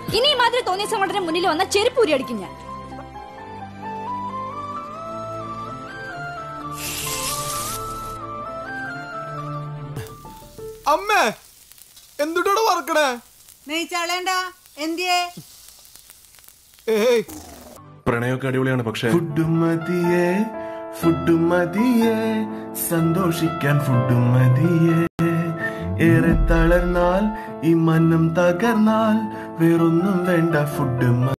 ഇനി മാതിരി തോന്നിയ സംഘടന മുന്നിൽ വന്ന ചെരുപ്പൂരി അടിക്കും ഞാൻ അമ്മേ എന്തുട്ടാണ് വറക്കണേ നെയ്ച്ചാളേണ്ട എന്തിയേ ഏയ് പ്രണയമൊക്കെ അടിപൊളിയാണ് പക്ഷേ ഫുഡ് മതിയേ ഫുഡ് മതിയേ സന്തോഷിക്കാൻ ഫുഡ് മതിയേ ഏറെ തളർന്നാൽ ഈ മനം തകർന്നാൽ വേറൊന്നും വേണ്ട ഫുഡ്